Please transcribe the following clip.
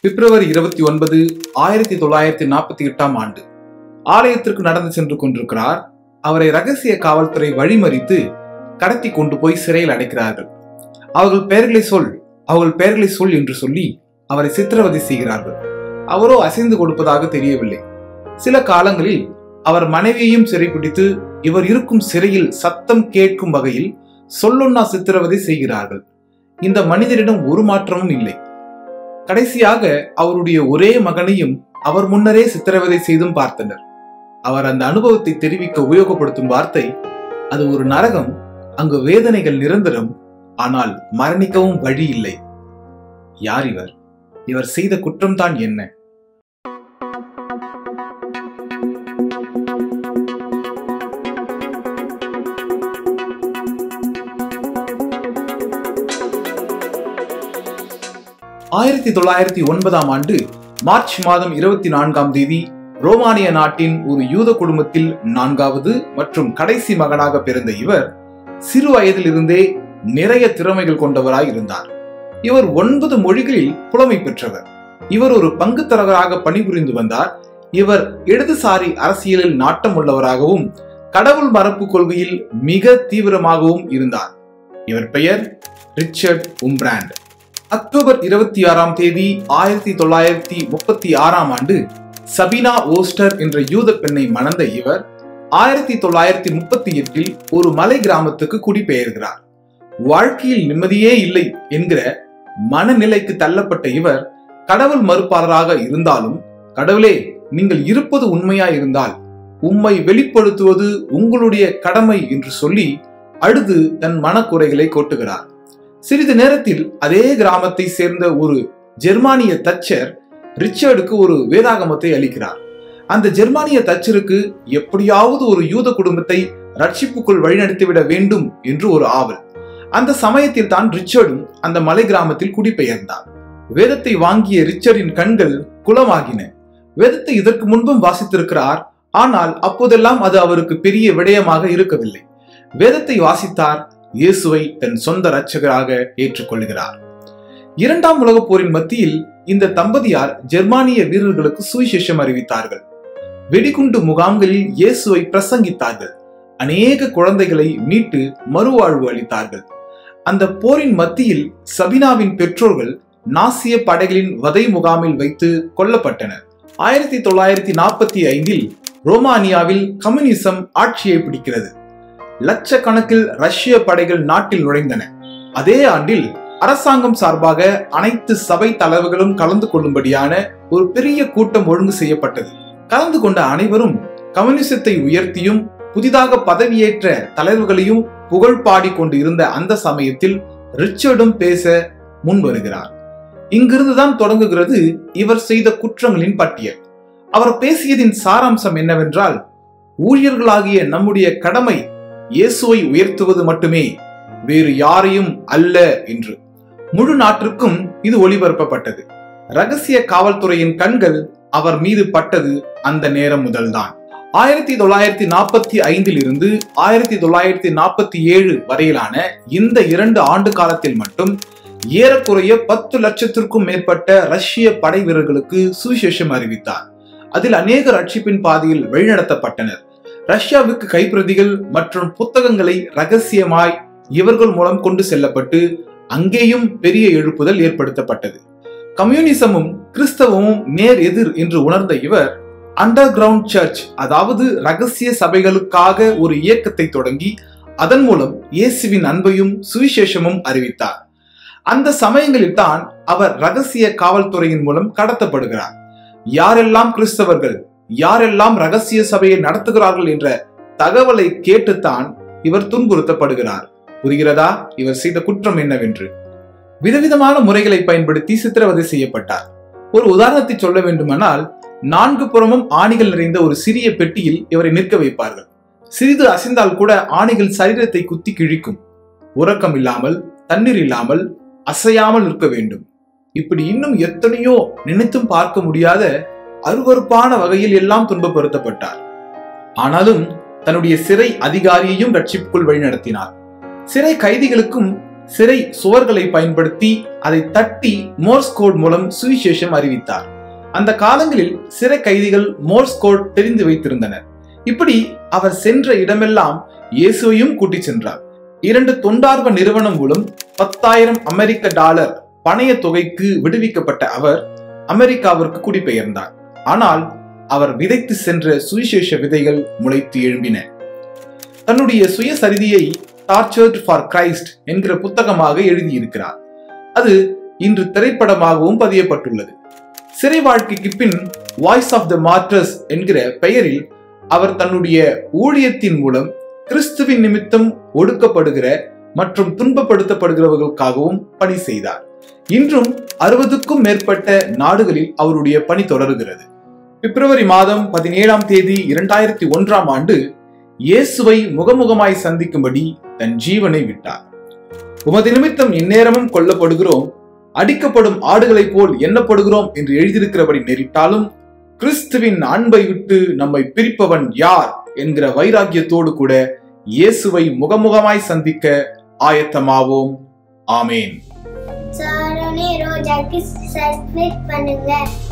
பிப்ரவரி இருபத்தி ஒன்பது ஆயிரத்தி தொள்ளாயிரத்தி நாற்பத்தி எட்டாம் ஆண்டு ஆலயத்திற்கு நடந்து சென்று கொண்டிருக்கிறார் அவரை ரகசிய காவல்துறை வழிமறித்து கடத்தி கொண்டு போய் சிறையில் அடைக்கிறார்கள் அவர்கள் பெயர்களை சொல் அவர்கள் பெயர்களை சொல் என்று சொல்லி அவரை சித்திரவதை செய்கிறார்கள் அவரோ அசைந்து கொடுப்பதாக தெரியவில்லை சில காலங்களில் அவர் மனைவியையும் சிறைப்பிடித்து இவர் இருக்கும் சிறையில் சத்தம் கேட்கும் வகையில் சொல்லொன்னா சித்திரவதை செய்கிறார்கள் இந்த மனிதரிடம் ஒரு மாற்றமும் இல்லை கடைசியாக அவருடைய ஒரே மகனையும் அவர் முன்னரே சித்திரவதை செய்தும் பார்த்தனர் அவர் அந்த அனுபவத்தை தெரிவிக்க உபயோகப்படுத்தும் வார்த்தை அது ஒரு நரகம் அங்கு வேதனைகள் நிரந்தரம் ஆனால் மரணிக்கவும் வழி இல்லை யார் இவர் இவர் செய்த குற்றம்தான் என்ன ஆயிரத்தி தொள்ளாயிரத்தி ஒன்பதாம் ஆண்டு மார்ச் மாதம் இருபத்தி நான்காம் தேதி ரோமானிய நாட்டின் ஒரு யூத குடும்பத்தில் நான்காவது மற்றும் கடைசி மகனாக பிறந்த இவர் சிறு வயதிலிருந்தே நிறைய திறமைகள் கொண்டவராய் இருந்தார் இவர் ஒன்பது மொழிகளில் புலமை பெற்றவர் இவர் ஒரு பங்கு தலைவராக பணிபுரிந்து வந்தார் இவர் இடதுசாரி அரசியலில் நாட்டம் உள்ளவராகவும் கடவுள் மரபு கொள்கையில் மிக தீவிரமாகவும் இருந்தார் இவர் பெயர் ரிச்சர்ட் உம்பிராண்ட் அக்டோபர் இருபத்தி ஆறாம் தேதி ஆயிரத்தி தொள்ளாயிரத்தி முப்பத்தி ஆறாம் ஆண்டு சபினா ஓஸ்டர் என்ற யூத பெண்ணை மணந்த இவர் ஆயிரத்தி தொள்ளாயிரத்தி முப்பத்தி எட்டில் ஒரு மலை கிராமத்துக்கு குடிபெயர்கிறார் வாழ்க்கையில் நிம்மதியே இல்லை என்கிற மனநிலைக்கு தள்ளப்பட்ட இவர் கடவுள் மறுப்பாளராக இருந்தாலும் கடவுளே நீங்கள் இருப்பது உண்மையா இருந்தால் உம்மை வெளிப்படுத்துவது உங்களுடைய கடமை என்று சொல்லி அழுது தன் மனக்குறைகளை கொட்டுகிறார் சிறிது நேரத்தில் அதே கிராமத்தை சேர்ந்த ஒரு ஜெர்மானிய தச்சர் ரிச்சர்டுக்கு ஒரு வேதாகமத்தை அளிக்கிறார் அந்த ஜெர்மானிய தச்சருக்கு எப்படியாவது ஒரு யூத குடும்பத்தை ரட்சிப்புக்குள் வழிநடத்திவிட வேண்டும் என்று ஒரு ஆவல் அந்த சமயத்தில் தான் ரிச்சர்டும் அந்த மலை கிராமத்தில் குடிபெயர்ந்தார் வேதத்தை வாங்கிய ரிச்சர்டின் கண்கள் குளமாகின வேதத்தை இதற்கு முன்பும் வாசித்திருக்கிறார் ஆனால் அப்போதெல்லாம் அது அவருக்கு பெரிய விடயமாக இருக்கவில்லை வேதத்தை வாசித்தார் இயேசுவை தன் சொந்த இரட்சகராக ஏற்றுக்கொள்கிறார் இரண்டாம் உலகப் போரின் மத்தியில் இந்த தம்பதியார் ஜெர்மானிய வீரர்களுக்கு சுவிசேஷம் அறிவித்தார்கள் வெடிகுண்டு முகாம்களில் இயேசுவை பிரசங்கித்தார்கள் அநேக குழந்தைகளை மீட்டு மறுவாழ்வு அளித்தார்கள் அந்த போரின் மத்தியில் சபினாவின் பெற்றோர்கள் நாசிய படைகளின் வதை முகாமில் வைத்து கொல்லப்பட்டனர் ஆயிரத்தி தொள்ளாயிரத்தி நாற்பத்தி ஐந்தில் ரோமானியாவில் கம்யூனிசம் ஆட்சியை பிடிக்கிறது லட்சக்கணக்கில் ரஷ்ய படைகள் நாட்டில் நுழைந்தன அதே ஆண்டில் அரசாங்கம் சார்பாக அனைத்து சபை தலைவர்களும் கலந்து கொள்ளும்படியான ஒரு பெரிய கூட்டம் ஒழுங்கு செய்யப்பட்டது கலந்து கொண்ட அனைவரும் கம்யூனிசத்தை உயர்த்தியும் புதிதாக பதவியேற்ற தலைவர்களையும் புகழ் பாடி கொண்டு இருந்த அந்த சமயத்தில் ரிச்சர்டும் பேச முன் வருகிறார் இங்கிருந்துதான் தொடங்குகிறது இவர் செய்த குற்றங்களின் பட்டியல் அவர் பேசியதின் சாராம்சம் என்னவென்றால் ஊழியர்களாகிய நம்முடைய கடமை இயேசுவை உயர்த்துவது மட்டுமே வேறு யாரையும் அல்ல என்று முழு நாட்டிற்கும் இது ஒளிபரப்பப்பட்டது ரகசிய காவல்துறையின் கண்கள் அவர் மீது பட்டது அந்த நேரம் முதல்தான் ஆயிரத்தி தொள்ளாயிரத்தி நாற்பத்தி ஐந்தில் இருந்து ஆயிரத்தி தொள்ளாயிரத்தி நாற்பத்தி ஏழு வரையிலான இந்த இரண்டு ஆண்டு காலத்தில் மட்டும் ஏறக்குறைய பத்து லட்சத்திற்கும் மேற்பட்ட ரஷ்ய படை வீரர்களுக்கு சுவிசேஷம் அறிவித்தார் அதில் அநேக ரட்சிப்பின் பாதையில் வழிநடத்தப்பட்டனர் ரஷ்யாவுக்கு கைப்பிரதிகள் மற்றும் புத்தகங்களை ரகசியமாய் இவர்கள் மூலம் கொண்டு செல்லப்பட்டு அங்கேயும் பெரிய எழுப்புதல் ஏற்படுத்தப்பட்டது கம்யூனிசமும் கிறிஸ்தவமும் நேர் எதிர் என்று உணர்ந்த இவர் அண்டர் கிரவுண்ட் சர்ச் அதாவது ரகசிய சபைகளுக்காக ஒரு இயக்கத்தை தொடங்கி அதன் மூலம் இயேசுவின் அன்பையும் சுவிசேஷமும் அறிவித்தார் அந்த சமயங்களில் தான் அவர் ரகசிய காவல்துறையின் மூலம் கடத்தப்படுகிறார் யாரெல்லாம் கிறிஸ்தவர்கள் யாரெல்லாம் ரகசிய சபையை நடத்துகிறார்கள் என்ற தகவலை கேட்டுத்தான் இவர் துன்புறுத்தப்படுகிறார் புரிகிறதா இவர் செய்த குற்றம் என்னவென்று விதவிதமான முறைகளை பயன்படுத்தி சித்திரவதை செய்யப்பட்டார் ஒரு உதாரணத்தை சொல்ல வேண்டுமானால் நான்கு புறமும் ஆணிகள் நிறைந்த ஒரு சிறிய பெட்டியில் இவரை நிற்க வைப்பார்கள் சிறிது அசைந்தால் கூட ஆணிகள் சரீரத்தை குத்தி கிழிக்கும் உறக்கம் இல்லாமல் தண்ணீர் இல்லாமல் அசையாமல் இருக்க வேண்டும் இப்படி இன்னும் எத்தனையோ நினைத்தும் பார்க்க முடியாத அருவறுப்பான வகையில் எல்லாம் துன்பப்படுத்தப்பட்டார் ஆனாலும் தன்னுடைய சிறை அதிகாரியையும் ரட்சிப்புக்குள் வழிநடத்தினார் சிறை கைதிகளுக்கும் சிறை சுவர்களை பயன்படுத்தி அதை தட்டி மோர்ஸ் கோட் மூலம் சுவிசேஷம் அறிவித்தார் அந்த காலங்களில் சிறை கைதிகள் மோர்ஸ் கோட் தெரிந்து வைத்திருந்தனர் இப்படி அவர் சென்ற இடமெல்லாம் இயேசுவையும் கூட்டிச் சென்றார் இரண்டு தொண்டார்வ நிறுவனம் மூலம் பத்தாயிரம் அமெரிக்க டாலர் பணைய தொகைக்கு விடுவிக்கப்பட்ட அவர் அமெரிக்காவிற்கு குடிபெயர்ந்தார் ஆனால் அவர் விதைத்து சென்ற சுவிசேஷ விதைகள் முளைத்து எழும்பின தன்னுடைய சுயசரிதியை டார்ச்சர்ட் ஃபார் கிரைஸ்ட் என்கிற புத்தகமாக எழுதியிருக்கிறார் அது இன்று திரைப்படமாகவும் பதியப்பட்டுள்ளது சிறை வாழ்க்கைக்கு பின் வாய்ஸ் ஆஃப் த மார்டர்ஸ் என்கிற பெயரில் அவர் தன்னுடைய ஊழியத்தின் மூலம் கிறிஸ்துவின் நிமித்தம் ஒடுக்கப்படுகிற மற்றும் துன்பப்படுத்தப்படுகிறவர்களுக்காகவும் பணி செய்தார் இன்றும் அறுபதுக்கும் மேற்பட்ட நாடுகளில் அவருடைய பணி தொடருகிறது பிப்ரவரி மாதம் பதினேழாம் தேதி இரண்டாயிரத்தி ஒன்றாம் ஆண்டு இயேசுவை முகமுகமாய் சந்திக்கும்படி தன் ஜீவனை விட்டார் உமது நிமித்தம் இந்நேரமும் கொல்லப்படுகிறோம் அடிக்கப்படும் ஆடுகளைப் போல் எண்ணப்படுகிறோம் என்று எழுதியிருக்கிறபடி நேரிட்டாலும் கிறிஸ்துவின் அன்பை விட்டு நம்மை பிரிப்பவன் யார் என்கிற வைராக்கியத்தோடு கூட இயேசுவை முகமுகமாய் சந்திக்க ஆயத்தமாவோம் ஆமேன் சாரோனே ரோஜாக்கு சப்ஸ்கிரைப் பண்ணுங்க